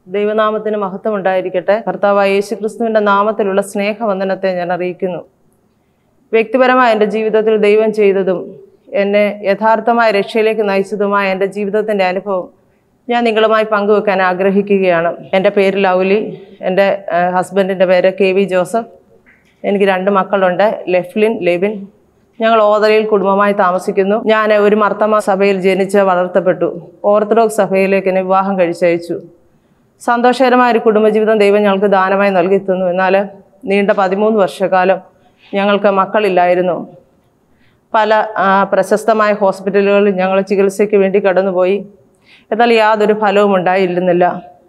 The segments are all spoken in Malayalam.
ദൈവനാമത്തിന് മഹത്വം ഉണ്ടായിരിക്കട്ടെ കർത്താവായ യേശു ക്രിസ്തുവിൻ്റെ നാമത്തിലുള്ള സ്നേഹവന്ദനത്തെ ഞാൻ അറിയിക്കുന്നു വ്യക്തിപരമായ എൻ്റെ ജീവിതത്തിൽ ദൈവം ചെയ്തതും എന്നെ യഥാർത്ഥമായ രക്ഷയിലേക്ക് നയിച്ചതുമായ എൻ്റെ ജീവിതത്തിൻ്റെ അനുഭവം ഞാൻ നിങ്ങളുമായി പങ്കുവെക്കാൻ ആഗ്രഹിക്കുകയാണ് എൻ്റെ പേര് ലൗലി എൻ്റെ ഹസ്ബൻഡിൻ്റെ പേര് കെ വി ജോസഫ് എനിക്ക് രണ്ട് മക്കളുണ്ട് ലെഫ്ലിൻ ലെവിൻ ഞങ്ങൾ ഓതലയിൽ കുടുംബമായി താമസിക്കുന്നു ഞാൻ ഒരു മർത്തമ സഭയിൽ ജനിച്ച് വളർത്തപ്പെട്ടു ഓർത്തഡോക്സ് സഭയിലേക്ക് എന്നെ വിവാഹം കഴിച്ചയച്ചു സന്തോഷകരമായ ഒരു കുടുംബജീവിതം ദൈവം ഞങ്ങൾക്ക് ദാനമായി നൽകി തന്നു എന്നാൽ നീണ്ട പതിമൂന്ന് വർഷക്കാലം ഞങ്ങൾക്ക് മക്കളില്ലായിരുന്നു പല ആ, പ്രശസ്തമായ ഹോസ്പിറ്റലുകളിൽ ഞങ്ങൾ ചികിത്സയ്ക്ക് വേണ്ടി കടന്നുപോയി എന്നാൽ യാതൊരു ഫലവും ഉണ്ടായിരുന്നില്ല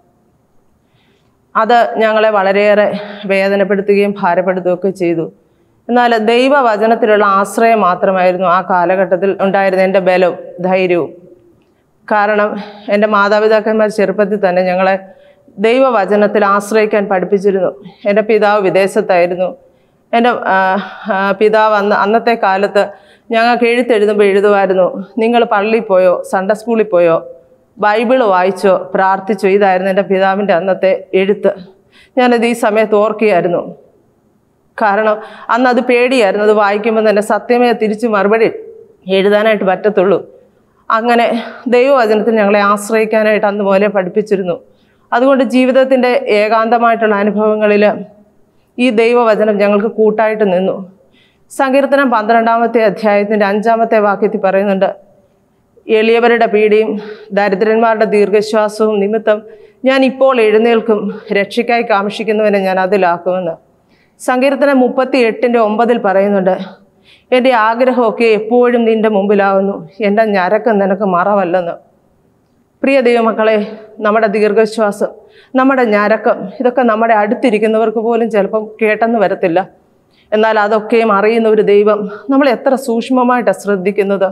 അത് ഞങ്ങളെ വളരെയേറെ വേദനപ്പെടുത്തുകയും ഭാരപ്പെടുത്തുകയൊക്കെ ചെയ്തു എന്നാൽ ദൈവവചനത്തിലുള്ള ആശ്രയം മാത്രമായിരുന്നു ആ കാലഘട്ടത്തിൽ ഉണ്ടായിരുന്ന എൻ്റെ ബലവും ധൈര്യവും കാരണം എൻ്റെ മാതാപിതാക്കന്മാർ ചെറുപ്പത്തിൽ തന്നെ ഞങ്ങളെ ദൈവവചനത്തിൽ ആശ്രയിക്കാൻ പഠിപ്പിച്ചിരുന്നു എൻ്റെ പിതാവ് വിദേശത്തായിരുന്നു എൻ്റെ ആ, ആ, പിതാവ് അന്ന് അന്നത്തെ കാലത്ത് ഞങ്ങൾക്ക് എഴുത്തെഴുതുമ്പോൾ എഴുതുമായിരുന്നു നിങ്ങൾ പള്ളിയിൽ പോയോ സൺഡേ സ്കൂളിൽ പോയോ ബൈബിൾ വായിച്ചോ പ്രാർത്ഥിച്ചോ ഇതായിരുന്നു എൻ്റെ പിതാവിൻ്റെ അന്നത്തെ എഴുത്ത് ഞാനത് ഈ സമയത്ത് ഓർക്കുകയായിരുന്നു കാരണം അന്ന് അത് പേടിയായിരുന്നു അത് വായിക്കുമ്പോൾ തന്നെ സത്യമേ തിരിച്ച് മറുപടി എഴുതാനായിട്ട് പറ്റത്തുള്ളൂ അങ്ങനെ ദൈവവചനത്തിൽ ഞങ്ങളെ ആശ്രയിക്കാനായിട്ട് അന്ന് പോലെ പഠിപ്പിച്ചിരുന്നു അതുകൊണ്ട് ജീവിതത്തിൻ്റെ ഏകാന്തമായിട്ടുള്ള അനുഭവങ്ങളിൽ ഈ ദൈവവചനം ഞങ്ങൾക്ക് കൂട്ടായിട്ട് നിന്നു സങ്കീർത്തനം പന്ത്രണ്ടാമത്തെ അധ്യായത്തിൻ്റെ അഞ്ചാമത്തെ വാക്യത്തിൽ പറയുന്നുണ്ട് എളിയവരുടെ പീഡിയും ദരിദ്രന്മാരുടെ ദീർഘശ്വാസവും നിമിത്തം ഞാൻ ഇപ്പോൾ എഴുന്നേൽക്കും രക്ഷയ്ക്കായി കാക്ഷിക്കുന്നവനെ ഞാൻ അതിലാക്കുമെന്ന് സങ്കീർത്തനം മുപ്പത്തി എട്ടിൻ്റെ ഒമ്പതിൽ പറയുന്നുണ്ട് എൻ്റെ ആഗ്രഹമൊക്കെ എപ്പോഴും നിൻ്റെ മുമ്പിലാകുന്നു എൻ്റെ ഞരക്കം നിനക്ക് മറവല്ലെന്ന് പ്രിയ ദൈവമക്കളെ നമ്മുടെ ദീർഘശ്വാസം നമ്മുടെ ഞരക്കം ഇതൊക്കെ നമ്മുടെ അടുത്തിരിക്കുന്നവർക്ക് പോലും ചിലപ്പം കേട്ടെന്ന് വരത്തില്ല എന്നാൽ അതൊക്കെയും അറിയുന്ന ഒരു ദൈവം നമ്മൾ എത്ര സൂക്ഷ്മമായിട്ടാണ് ശ്രദ്ധിക്കുന്നത്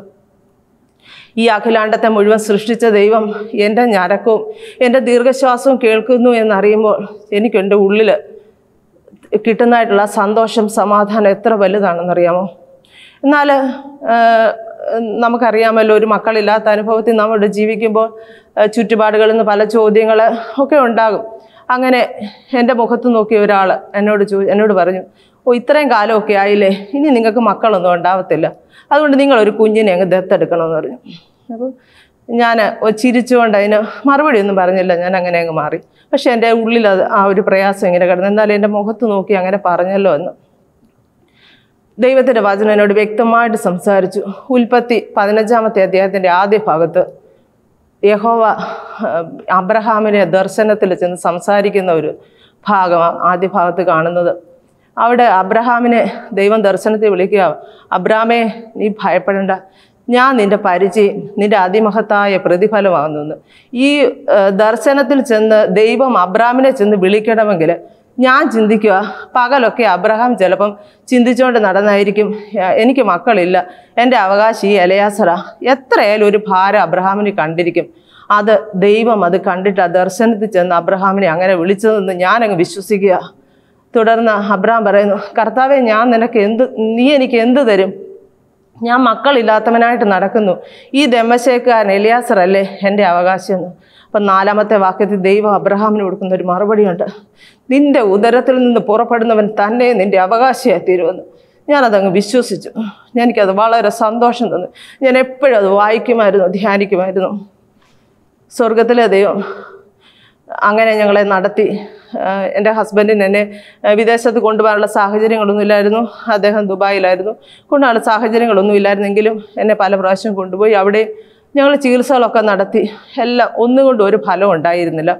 ഈ അഖിലാണ്ടത്തെ മുഴുവൻ സൃഷ്ടിച്ച ദൈവം എൻ്റെ ഞരക്കവും എൻ്റെ ദീർഘശ്വാസവും കേൾക്കുന്നു എന്നറിയുമ്പോൾ എനിക്ക് എൻ്റെ ഉള്ളിൽ കിട്ടുന്നതായിട്ടുള്ള സന്തോഷം സമാധാനം എത്ര വലുതാണെന്നറിയാമോ എന്നാൽ ആ, നമുക്കറിയാമല്ലോ ഒരു മക്കളില്ലാത്ത അനുഭവത്തിൽ നമ്മൾ ജീവിക്കുമ്പോൾ ആ, ചുറ്റുപാടുകളിൽ നിന്ന് പല ചോദ്യങ്ങൾ ഒക്കെ ഉണ്ടാകും അങ്ങനെ എൻ്റെ മുഖത്ത് നോക്കിയ ഒരാൾ എന്നോട് ചോ എന്നോട് പറഞ്ഞു ഓ ഇത്രയും കാലമൊക്കെ ആയില്ലേ ഇനി നിങ്ങൾക്ക് മക്കളൊന്നും ഉണ്ടാവത്തില്ല അതുകൊണ്ട് നിങ്ങളൊരു കുഞ്ഞിനെ അങ്ങ് ദത്തെടുക്കണമെന്ന് പറഞ്ഞു അപ്പോൾ ഞാൻ ചിരിച്ചുകൊണ്ട് അതിന് മറുപടി ഒന്നും പറഞ്ഞില്ല ഞാൻ അങ്ങനെ അങ്ങ് മാറി പക്ഷേ എൻ്റെ ഉള്ളിൽ അത് ആ ഒരു പ്രയാസം ഇങ്ങനെ കിടന്നു എന്നാലും എൻ്റെ മുഖത്ത് നോക്കി അങ്ങനെ പറഞ്ഞല്ലോ എന്ന് ദൈവത്തിൻ്റെ വചനം എന്നോട് വ്യക്തമായിട്ട് സംസാരിച്ചു ഉൽപ്പത്തി പതിനഞ്ചാമത്തെ അധ്യായത്തിൻ്റെ ആദ്യ ഭാഗത്ത് യഹോവ ആ, അബ്രഹാമിനെ ദർശനത്തിൽ ചെന്ന് സംസാരിക്കുന്ന ഒരു ഭാഗമാണ് ആദ്യ ഭാഗത്ത് കാണുന്നത് അവിടെ അബ്രഹാമിനെ ദൈവം ദർശനത്തിൽ വിളിക്കുക അബ്രാമേ നീ ഭയപ്പെടേണ്ട ഞാൻ നിന്റെ പരിചയം നിന്റെ അതിമഹത്തായ പ്രതിഫലമാകുന്നു ഈ ആ, ദർശനത്തിൽ ചെന്ന് ദൈവം അബ്രാമിനെ ചെന്ന് വിളിക്കണമെങ്കിൽ ഞാൻ ചിന്തിക്കുക പകലൊക്കെ അബ്രഹാം ചിലപ്പം ചിന്തിച്ചുകൊണ്ട് നടന്നായിരിക്കും "യാ- എനിക്ക് മക്കളില്ല എൻ്റെ അവകാശി ഈ എലയാസറ എത്രയായാലും ഒരു ഭാരം അബ്രഹാമിന് കണ്ടിരിക്കും അത് ദൈവം അത് കണ്ടിട്ട് ആ ദർശനത്തിൽ ചെന്ന് അബ്രഹാമിനെ അങ്ങനെ വിളിച്ചതെന്ന് ഞാനങ്ങ് വിശ്വസിക്കുക തുടർന്ന് അബ്രഹാം പറയുന്നു കർത്താവെ ഞാൻ നിനക്ക് എന്ത് നീ എനിക്ക് എന്ത് തരും ഞാൻ മക്കളില്ലാത്തവനായിട്ട് നടക്കുന്നു ഈ ദമ്മശേക്കാരൻ എലിയാസർ അല്ലേ എൻ്റെ അവകാശം എന്ന് അപ്പം നാലാമത്തെ വാക്യത്തിൽ ദൈവം അബ്രഹാമിന് കൊടുക്കുന്ന ഒരു മറുപടിയുണ്ട് നിന്റെ ഉദരത്തിൽ നിന്ന് പുറപ്പെടുന്നവൻ തന്നെ നിന്റെ അവകാശിയായി തീരുമെന്ന് ഞാനതങ്ങ് വിശ്വസിച്ചു എനിക്കത് വളരെ സന്തോഷം തന്നു ഞാൻ എപ്പോഴും അത് വായിക്കുമായിരുന്നു ധ്യാനിക്കുമായിരുന്നു സ്വർഗത്തിലെ ദൈവം അങ്ങനെ ഞങ്ങളെ നടത്തി ആഹ് എൻ്റെ ഹസ്ബൻഡിന് എന്നെ ആഹ് വിദേശത്ത് കൊണ്ടുപോകാനുള്ള സാഹചര്യങ്ങളൊന്നും ഇല്ലായിരുന്നു അദ്ദേഹം ദുബായിലായിരുന്നു കൊണ്ടുപോകാനുള്ള സാഹചര്യങ്ങളൊന്നും ഇല്ലായിരുന്നെങ്കിലും എന്നെ പല പ്രാവശ്യം കൊണ്ടുപോയി അവിടെ ഞങ്ങൾ ചികിത്സകളൊക്കെ നടത്തി എല്ലാം ഒന്നുകൊണ്ടും ഒരു ഫലം ഉണ്ടായിരുന്നില്ല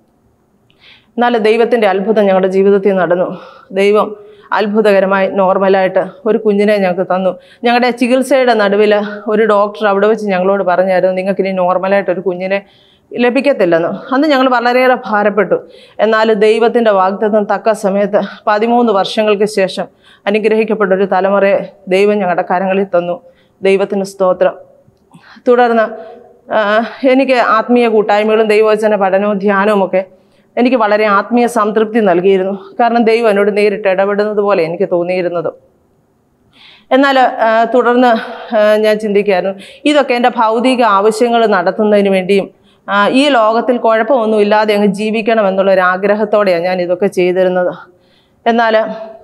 എന്നാൽ ദൈവത്തിൻ്റെ അത്ഭുതം ഞങ്ങളുടെ ജീവിതത്തിൽ നടന്നു ദൈവം അത്ഭുതകരമായി നോർമലായിട്ട് ഒരു കുഞ്ഞിനെ ഞങ്ങൾക്ക് തന്നു ഞങ്ങളുടെ ചികിത്സയുടെ നടുവിൽ ഒരു ഡോക്ടർ അവിടെ വെച്ച് ഞങ്ങളോട് പറഞ്ഞായിരുന്നു നിങ്ങൾക്കിനി നോർമലായിട്ട് ഒരു കുഞ്ഞിനെ ലഭിക്കത്തില്ലെന്ന് അന്ന് ഞങ്ങൾ വളരെയേറെ ഭാരപ്പെട്ടു എന്നാൽ ദൈവത്തിൻ്റെ വാഗ്ദത്തം തക്ക സമയത്ത് പതിമൂന്ന് വർഷങ്ങൾക്ക് ശേഷം അനുഗ്രഹിക്കപ്പെട്ട ഒരു തലമുറയെ ദൈവം ഞങ്ങളുടെ കരങ്ങളിൽ തന്നു ദൈവത്തിന് സ്തോത്രം തുടർന്ന് ആ, എനിക്ക് ആത്മീയ കൂട്ടായ്മകളും ദൈവവചന പഠനവും ധ്യാനവും ഒക്കെ എനിക്ക് വളരെ ആത്മീയ സംതൃപ്തി നൽകിയിരുന്നു കാരണം ദൈവം എന്നോട് നേരിട്ട് ഇടപെടുന്നത് പോലെ എനിക്ക് തോന്നിയിരുന്നത് എന്നാൽ ആ, തുടർന്ന് ആ, ഞാൻ ചിന്തിക്കായിരുന്നു ഇതൊക്കെ എൻ്റെ ഭൗതിക ആവശ്യങ്ങൾ നടത്തുന്നതിന് വേണ്ടിയും ആ, ഈ ലോകത്തിൽ കുഴപ്പമൊന്നും ഇല്ലാതെ അങ്ങ് ജീവിക്കണം എന്നുള്ള ഒരു ആഗ്രഹത്തോടെയാണ് ഞാൻ ഇതൊക്കെ ചെയ്തിരുന്നത് എന്നാൽ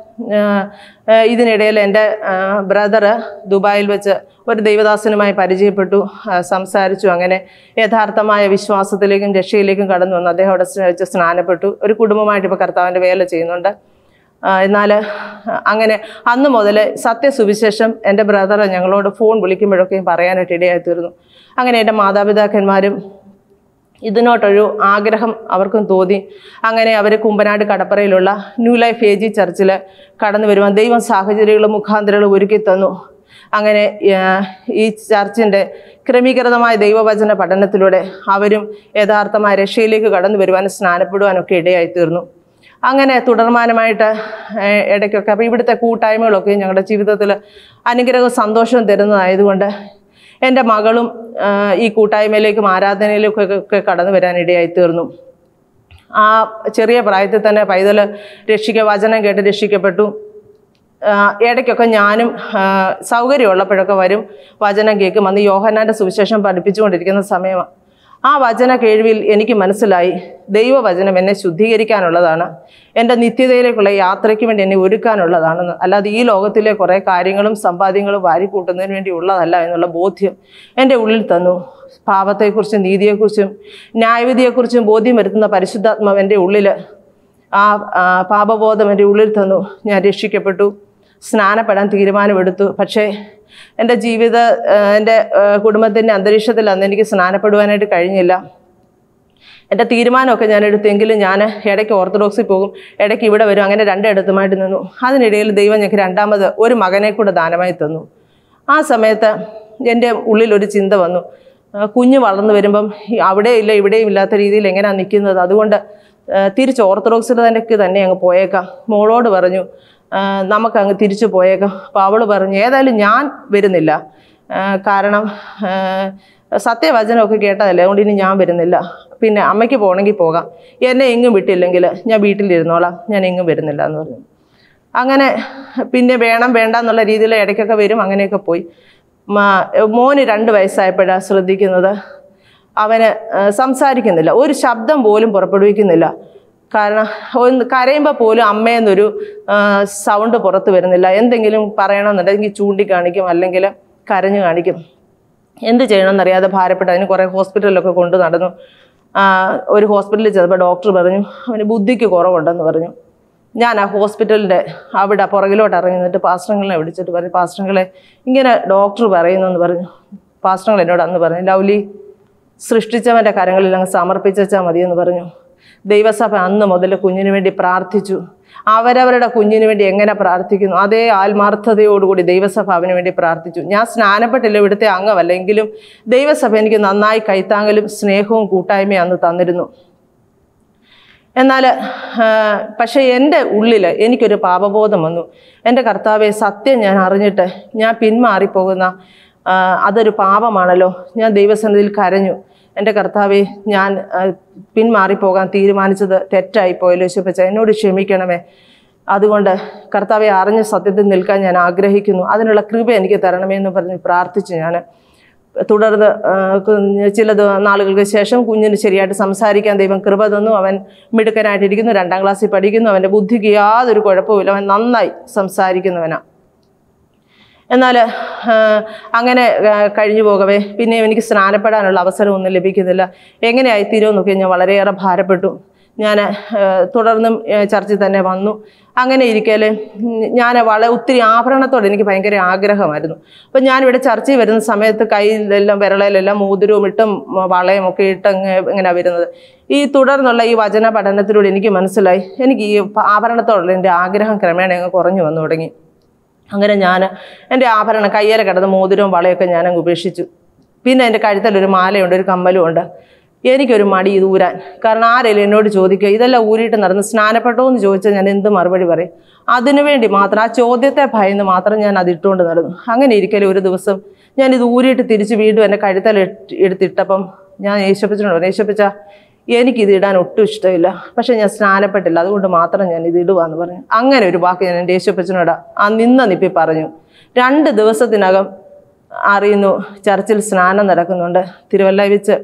ഇതിനിടയിൽ എൻ്റെ ബ്രദറ് ദുബായിൽ വെച്ച് ഒരു ദൈവദാസനുമായി പരിചയപ്പെട്ടു ആ, സംസാരിച്ചു അങ്ങനെ യഥാർത്ഥമായ വിശ്വാസത്തിലേക്കും രക്ഷയിലേക്കും കടന്നു വന്നു അദ്ദേഹം അവിടെ വെച്ച് സ്നാനപ്പെട്ടു ഒരു കുടുംബമായിട്ട് ഇപ്പോൾ കർത്താവിൻ്റെ വേല ചെയ്യുന്നുണ്ട് എന്നാൽ അങ്ങനെ അന്ന് മുതൽ സത്യസുവിശേഷം എൻ്റെ ബ്രദർ ഞങ്ങളോട് ഫോൺ വിളിക്കുമ്പോഴൊക്കെയും പറയാനായിട്ട് ഇടയായി തീർന്നു അങ്ങനെ എൻ്റെ മാതാപിതാക്കന്മാരും ഇതിനോട്ടൊരു ആഗ്രഹം അവർക്കും തോന്നി അങ്ങനെ അവർ കുമ്പനാട് കടപ്പറയിലുള്ള ന്യൂ ലൈഫ് എ ജി ചർച്ചിൽ കടന്നു വരുവാൻ ദൈവം സാഹചര്യങ്ങളും മുഖാന്തരങ്ങളും ഒരുക്കി തന്നു അങ്ങനെ ആ, ഈ ചർച്ചിൻ്റെ ക്രമീകൃതമായ ദൈവവചന പഠനത്തിലൂടെ അവരും യഥാർത്ഥമായ രക്ഷയിലേക്ക് കടന്നു വരുവാനും സ്നാനപ്പെടുവാനൊക്കെ ഇടയായി തീർന്നു അങ്ങനെ തുടർമാനമായിട്ട് ഏഹ്, ഇടയ്ക്കൊക്കെ അപ്പോൾ ഇവിടുത്തെ കൂട്ടായ്മകളൊക്കെ ഞങ്ങളുടെ ജീവിതത്തിൽ അനുഗ്രഹവും സന്തോഷവും തരുന്നതായതുകൊണ്ട് എൻ്റെ മകളും ആ, ഈ കൂട്ടായ്മയിലേക്കും ആരാധനയിലേക്കും ഒക്കെ ഒക്കെ കടന്നു വരാൻ ഇടയായി തീർന്നു ആ ചെറിയ പ്രായത്തിൽ തന്നെ പൈതൽ രക്ഷിക്ക വചനം കേട്ട് രക്ഷിക്കപ്പെട്ടു ആ, ഇടയ്ക്കൊക്കെ ഞാനും ആ, സൗകര്യമുള്ളപ്പോഴൊക്കെ വരും വചനം കേൾക്കും അന്ന് യോഹന്നാൻ്റെ സുവിശേഷം പഠിപ്പിച്ചുകൊണ്ടിരിക്കുന്ന സമയമാണ് ആ വചന കേൾവിയിൽ എനിക്ക് മനസ്സിലായി ദൈവവചനം എന്നെ ശുദ്ധീകരിക്കാനുള്ളതാണ് എൻ്റെ നിത്യതയിലേക്കുള്ള യാത്രയ്ക്ക് വേണ്ടി എന്നെ ഒരുക്കാനുള്ളതാണെന്ന് അല്ലാതെ ഈ ലോകത്തിലെ കുറേ കാര്യങ്ങളും സമ്പാദ്യങ്ങളും വാരിക്കൂട്ടുന്നതിന് വേണ്ടി ഉള്ളതല്ല എന്നുള്ള ബോധ്യം എൻ്റെ ഉള്ളിൽ തന്നു പാപത്തെക്കുറിച്ചും നീതിയെക്കുറിച്ചും ന്യായവിധിയെക്കുറിച്ചും ബോധ്യം വരുത്തുന്ന പരിശുദ്ധാത്മാവ് എൻ്റെ ഉള്ളിൽ ആ ആ, പാപബോധം എൻ്റെ ഉള്ളിൽ തന്നു ഞാൻ രക്ഷിക്കപ്പെട്ടു സ്നാനപ്പെടാൻ തീരുമാനമെടുത്തു പക്ഷേ എൻ്റെ ജീവിത ആ, എൻ്റെ കുടുംബത്തിൻ്റെ അന്തരീക്ഷത്തിൽ അന്ന് എനിക്ക് സ്നാനപ്പെടുവാനായിട്ട് കഴിഞ്ഞില്ല എൻ്റെ തീരുമാനമൊക്കെ ഞാൻ എടുത്തെങ്കിലും ഞാൻ ഇടയ്ക്ക് ഓർത്തഡോക്സിൽ പോകും ഇടയ്ക്ക് ഇവിടെ വരും അങ്ങനെ രണ്ടിടത്തുമായിട്ട് നിന്നു അതിനിടയിൽ ദൈവം ഞങ്ങൾക്ക് രണ്ടാമത് ഒരു മകനെ കൂടെ ദാനമായി തന്നു ആ സമയത്ത് എൻ്റെ ഉള്ളിൽ ഒരു ചിന്ത വന്നു ആ, കുഞ്ഞ് വളർന്നു വരുമ്പം ഈ അവിടെ ഇല്ല ഇവിടെയും ഇല്ലാത്ത രീതിയിൽ എങ്ങനെയാണ് നിൽക്കുന്നത് അതുകൊണ്ട് ആ, തിരിച്ച് ഓർത്തഡോക്സിൽ തന്നെ തന്നെ അങ്ങ് പോയേക്കാം മോളോട് പറഞ്ഞു ആ, നമുക്കങ്ങ് തിരിച്ചു പോയേക്കാം അപ്പോൾ അവൾ പറഞ്ഞു ഏതായാലും ഞാൻ വരുന്നില്ല ആ, കാരണം ആ, സത്യവചനമൊക്കെ കേട്ടതല്ലേ അതുകൊണ്ട് ഇനി ഞാൻ വരുന്നില്ല പിന്നെ അമ്മയ്ക്ക് പോകണമെങ്കിൽ പോകാം എന്നെ എങ്ങും വിട്ടില്ലെങ്കിൽ ഞാൻ വീട്ടിലിരുന്നോളാം ഞാൻ എങ്ങും വരുന്നില്ല എന്ന് പറഞ്ഞു അങ്ങനെ പിന്നെ വേണം വേണ്ട എന്നുള്ള രീതിയിൽ ഇടയ്ക്കൊക്കെ വരും അങ്ങനെയൊക്കെ പോയി മാ- മോന് രണ്ട് വയസ്സായപ്പോഴാണ് ശ്രദ്ധിക്കുന്നത് അവന് ആ, സംസാരിക്കുന്നില്ല ഒരു ശബ്ദം പോലും പുറപ്പെടുവിക്കുന്നില്ല കാരണം ഒന്ന് കരയുമ്പോൾ പോലും അമ്മയെന്നൊരു ആ, സൗണ്ട് പുറത്ത് വരുന്നില്ല എന്തെങ്കിലും പറയണമെന്നുണ്ടെങ്കിൽ ചൂണ്ടിക്കാണിക്കും അല്ലെങ്കിൽ കരഞ്ഞു കാണിക്കും എന്ത് ചെയ്യണമെന്നറിയാതെ ഭാരപ്പെട്ട് അതിന് കുറേ ഹോസ്പിറ്റലിലൊക്കെ കൊണ്ടു നടന്നു ആ, ഒരു ഹോസ്പിറ്റലിൽ ചെന്നപ്പോൾ ഡോക്ടർ പറഞ്ഞു അവന് ബുദ്ധിക്ക് കുറവുണ്ടെന്ന് പറഞ്ഞു ഞാൻ ആ ഹോസ്പിറ്റലിൻ്റെ അവിടെ പുറകിലോട്ട് ഇറങ്ങി നിന്നിട്ട് പാസ്റ്റങ്ങളെ വിളിച്ചിട്ട് പറഞ്ഞു പാസ്റ്റങ്ങളെ ഇങ്ങനെ ഡോക്ടർ പറയുന്നു എന്ന് പറഞ്ഞു പാസ്റ്റങ്ങൾ എന്നോട് അന്ന് പറഞ്ഞു ലൗലി സൃഷ്ടിച്ചവൻ്റെ കരങ്ങളിൽ അങ്ങ് സമർപ്പിച്ചാൽ മതിയെന്ന് പറഞ്ഞു ദൈവസഭ അന്ന് മുതൽ കുഞ്ഞിന് വേണ്ടി പ്രാർത്ഥിച്ചു അവരവരുടെ കുഞ്ഞിന് വേണ്ടി എങ്ങനെ പ്രാർത്ഥിക്കുന്നു അതേ ആത്മാർത്ഥതയോടുകൂടി ദൈവസഭ അവന് വേണ്ടി പ്രാർത്ഥിച്ചു ഞാൻ സ്നാനപ്പെട്ടില്ല ഇവിടുത്തെ അംഗമല്ല എങ്കിലും ദൈവസഭ എനിക്ക് നന്നായി കൈത്താങ്ങലും സ്നേഹവും കൂട്ടായ്മയും അന്ന് തന്നിരുന്നു എന്നാൽ പക്ഷേ എൻ്റെ ഉള്ളിൽ എനിക്കൊരു പാപബോധം വന്നു എൻ്റെ കർത്താവെ സത്യം ഞാൻ അറിഞ്ഞിട്ട് ഞാൻ പിന്മാറിപ്പോകുന്ന ആ, അതൊരു പാപമാണല്ലോ ഞാൻ ദൈവസന്നിധിയിൽ കരഞ്ഞു എൻ്റെ കർത്താവെ ഞാൻ ആ, പിന്മാറിപ്പോകാൻ തീരുമാനിച്ചത് തെറ്റായി പോയല്ലോ ശുഭച്ച എന്നോട് ക്ഷമിക്കണമേ അതുകൊണ്ട് കർത്താവെ അറിഞ്ഞ സത്യത്തിൽ നിൽക്കാൻ ഞാൻ ആഗ്രഹിക്കുന്നു അതിനുള്ള കൃപ എനിക്ക് തരണമേ എന്ന് പറഞ്ഞ് പ്രാർത്ഥിച്ചു ഞാൻ തുടർന്ന് ആ, കുഞ്ഞ് ചില ദ- നാളുകൾക്ക് ശേഷം കുഞ്ഞിന് ശരിയായിട്ട് സംസാരിക്കാൻ ദൈവം കൃപ തന്നു അവൻ മിടുക്കനായിട്ടിരിക്കുന്നു രണ്ടാം ക്ലാസ്സിൽ പഠിക്കുന്നു അവൻ്റെ ബുദ്ധിക്ക് യാതൊരു കുഴപ്പമില്ല അവൻ നന്നായി സംസാരിക്കുന്നവനാണ് എന്നാൽ അങ്ങനെ ആ, കഴിഞ്ഞു പോകവേ പിന്നെ എനിക്ക് സ്നാനപ്പെടാനുള്ള അവസരമൊന്നും ലഭിക്കുന്നില്ല എങ്ങനെയായിത്തീരുമെന്നൊക്കെ ഞാൻ വളരെയേറെ ഭാരപ്പെട്ടു ഞാൻ തുടർന്നും ആ, ചർച്ചിൽ തന്നെ വന്നു അങ്ങനെ ഇരിക്കൽ ഞാൻ വള ഒത്തിരി ആഭരണത്തോടെ എനിക്ക് ഭയങ്കര ആഗ്രഹമായിരുന്നു അപ്പം ഞാനിവിടെ ചർച്ചയിൽ വരുന്ന സമയത്ത് കയ്യിലെല്ലാം വിരളയിലെല്ലാം മോതിരവും ഇട്ടും മ, വളയും ഒക്കെ ഇട്ട് അങ്ങ് ഇങ്ങനെ വരുന്നത് ഈ തുടർന്നുള്ള ഈ വചന പഠനത്തിലൂടെ എനിക്ക് മനസ്സിലായി എനിക്ക് ഈ ആഭരണത്തോടുള്ള എൻ്റെ ആഗ്രഹം ക്രമേണ അങ്ങ് കുറഞ്ഞു വന്നു തുടങ്ങി അങ്ങനെ ഞാൻ എൻ്റെ ആഭരണം കയ്യേലെ കിടന്ന് മോതിരവും വളയൊക്കെ ഞാൻ അങ്ങ് ഉപേക്ഷിച്ചു പിന്നെ എൻ്റെ കഴുത്തിലൊരു മാലയുണ്ട് ഒരു കമ്മലും ഉണ്ട് എനിക്കൊരു മടി ഇത് ഊരാൻ കാരണം ആരെങ്കിലും എന്നോട് ചോദിക്കുക ഇതെല്ലാം ഊരിയിട്ട് നടന്ന് സ്നാനപ്പെട്ടോ എന്ന് ചോദിച്ചാൽ ഞാൻ എന്ത് മറുപടി പറയും അതിനുവേണ്ടി മാത്രം ആ ചോദ്യത്തെ ഭയന്ന് മാത്രം ഞാൻ അത് ഇട്ടുകൊണ്ട് നടന്നു അങ്ങനെ ഇരിക്കലും ഒരു ദിവസം ഞാൻ ഇത് ഊരിയിട്ട് തിരിച്ച് വീണ്ടും എൻ്റെ കഴുത്തിൽ എടുത്തിട്ടപ്പം ഞാൻ യേശപ്പച്ചനോട് പറഞ്ഞു യേശപ്പച്ച എനിക്കിത് ഇടാൻ ഒട്ടും ഇഷ്ടമില്ല പക്ഷേ ഞാൻ സ്നാനപ്പെട്ടില്ല അതുകൊണ്ട് മാത്രം ഞാൻ ഇത് ഇടുവാന്ന് പറഞ്ഞു അങ്ങനെ ഒരു വാക്ക് ഞാൻ എൻ്റെ യേശുപ്പച്ചനോട് ആ നിന്ന നിപ്പി പറഞ്ഞു രണ്ട് ദിവസത്തിനകം അറിയുന്നു ചർച്ചിൽ സ്നാനം നടക്കുന്നുണ്ട് തിരുവല്ല വെച്ച്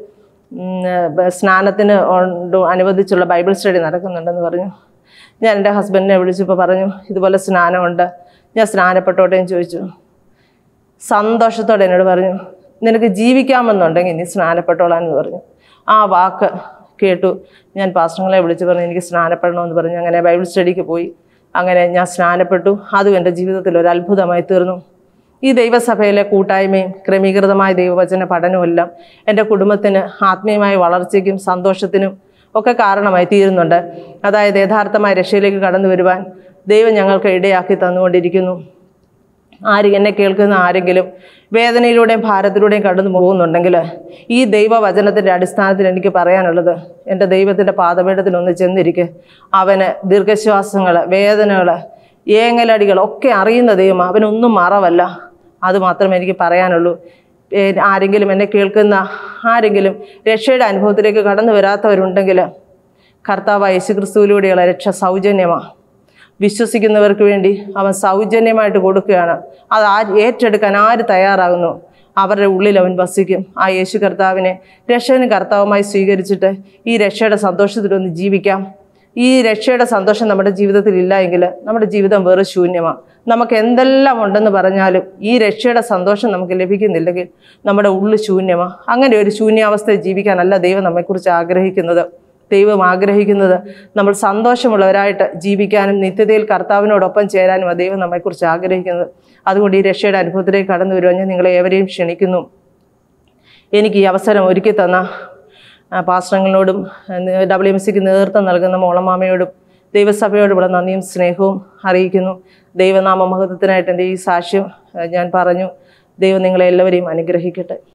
ഉം, ബ- സ്നാനത്തിന് ഉണ്ട് അനുവദിച്ചുള്ള ബൈബിൾ സ്റ്റഡി നടക്കുന്നുണ്ടെന്ന് പറഞ്ഞു ഞാൻ എൻ്റെ ഹസ്ബൻഡിനെ വിളിച്ചപ്പോൾ പറഞ്ഞു ഇതുപോലെ സ്നാനമുണ്ട് ഞാൻ സ്നാനപ്പെട്ടോട്ടെ എന്ന് ചോദിച്ചു സന്തോഷത്തോടെ എന്നോട് പറഞ്ഞു നിനക്ക് ജീവിക്കാമെന്നുണ്ടെങ്കിൽ നീ സ്നാനപ്പെട്ടോളാം എന്ന് പറഞ്ഞു ആ വാക്ക് കേട്ടു ഞാൻ പാസ്റ്റങ്ങളെ വിളിച്ച് പറഞ്ഞു എനിക്ക് സ്നാനപ്പെടണമെന്ന് പറഞ്ഞു അങ്ങനെ ബൈബിൾ സ്റ്റഡിക്ക് പോയി അങ്ങനെ ഞാൻ സ്നാനപ്പെട്ടു അതും എൻ്റെ ജീവിതത്തിൽ ഒരു അത്ഭുതമായി തീർന്നു ഈ ദൈവസഭയിലെ കൂട്ടായ്മയും ക്രമീകൃതമായ ദൈവവചന പഠനവുമെല്ലാം എൻ്റെ കുടുംബത്തിന് ആത്മീയമായ വളർച്ചയ്ക്കും സന്തോഷത്തിനും ഒക്കെ കാരണമായി തീരുന്നുണ്ട് അതായത് യഥാർത്ഥമായ രക്ഷയിലേക്ക് കടന്നു വരുവാൻ ദൈവം ഞങ്ങൾക്ക് ഇടയാക്കി തന്നുകൊണ്ടിരിക്കുന്നു ആര് എന്നെ കേൾക്കുന്ന ആരെങ്കിലും വേദനയിലൂടെയും ഭാരത്തിലൂടെയും കടന്നു പോകുന്നുണ്ടെങ്കിൽ ഈ ദൈവവചനത്തിൻ്റെ അടിസ്ഥാനത്തിൽ എനിക്ക് പറയാനുള്ളത് എൻ്റെ ദൈവത്തിൻ്റെ പാദപീഠത്തിൽ ഒന്ന് ചെന്നിരിക്കെ അവന് ദീർഘശ്വാസങ്ങൾ വേദനകൾ ഏങ്ങലടികൾ ഒക്കെ അറിയുന്ന ദൈവം അവനൊന്നും മറവല്ല അത് മാത്രമേ എനിക്ക് പറയാനുള്ളൂ ഏ, ആരെങ്കിലും എന്നെ കേൾക്കുന്ന ആരെങ്കിലും രക്ഷയുടെ അനുഭവത്തിലേക്ക് കടന്നു വരാത്തവരുണ്ടെങ്കിൽ കർത്താവ് യേശുക്രിസ്തുവിലൂടെയുള്ള രക്ഷ സൗജന്യമാണ് വിശ്വസിക്കുന്നവർക്ക് വേണ്ടി അവൻ സൗജന്യമായിട്ട് കൊടുക്കുകയാണ് അത് ആ ഏറ്റെടുക്കാൻ ആര് തയ്യാറാകുന്നു അവരുടെ ഉള്ളിൽ അവൻ വസിക്കും ആ യേശു കർത്താവിനെ രക്ഷകനും കർത്താവുമായി സ്വീകരിച്ചിട്ട് ഈ രക്ഷയുടെ സന്തോഷത്തിലൊന്ന് ജീവിക്കാം ഈ രക്ഷയുടെ സന്തോഷം നമ്മുടെ ജീവിതത്തിൽ ഇല്ല എങ്കിൽ നമ്മുടെ ജീവിതം വേറെ ശൂന്യമാണ് നമുക്ക് എന്തെല്ലാം ഉണ്ടെന്ന് പറഞ്ഞാലും ഈ രക്ഷയുടെ സന്തോഷം നമുക്ക് ലഭിക്കുന്നില്ലെങ്കിൽ നമ്മുടെ ഉള്ളു ശൂന്യമാണ് അങ്ങനെ ഒരു ശൂന്യാവസ്ഥയിൽ ജീവിക്കാനല്ല ദൈവം നമ്മെക്കുറിച്ച് ആഗ്രഹിക്കുന്നത് ദൈവം ആഗ്രഹിക്കുന്നത് നമ്മൾ സന്തോഷമുള്ളവരായിട്ട് ജീവിക്കാനും നിത്യതയിൽ കർത്താവിനോടൊപ്പം ചേരാനും ദൈവം നമ്മെക്കുറിച്ച് ആഗ്രഹിക്കുന്നത് അതുകൊണ്ട് ഈ രക്ഷയുടെ അനുഭവത്തിലേക്ക് കടന്നു വരുവാൻ ഞാൻ നിങ്ങളെ ഏവരെയും ക്ഷണിക്കുന്നു എനിക്ക് ഈ അവസരം ഒരുക്കി തന്ന ആ, പാസ്റ്ററങ്ങളോടും ഡബ്ല്യു എം സിക്ക് നേതൃത്വം നൽകുന്ന മോളമാമയോടും ദൈവസഭയോടുമുള്ള നന്ദിയും സ്നേഹവും അറിയിക്കുന്നു ദൈവനാമ മഹത്വത്തിനായിട്ട് എൻ്റെ ഈ സാക്ഷ്യം ആ, ഞാൻ പറഞ്ഞു ദൈവം നിങ്ങളെ എല്ലാവരെയും അനുഗ്രഹിക്കട്ടെ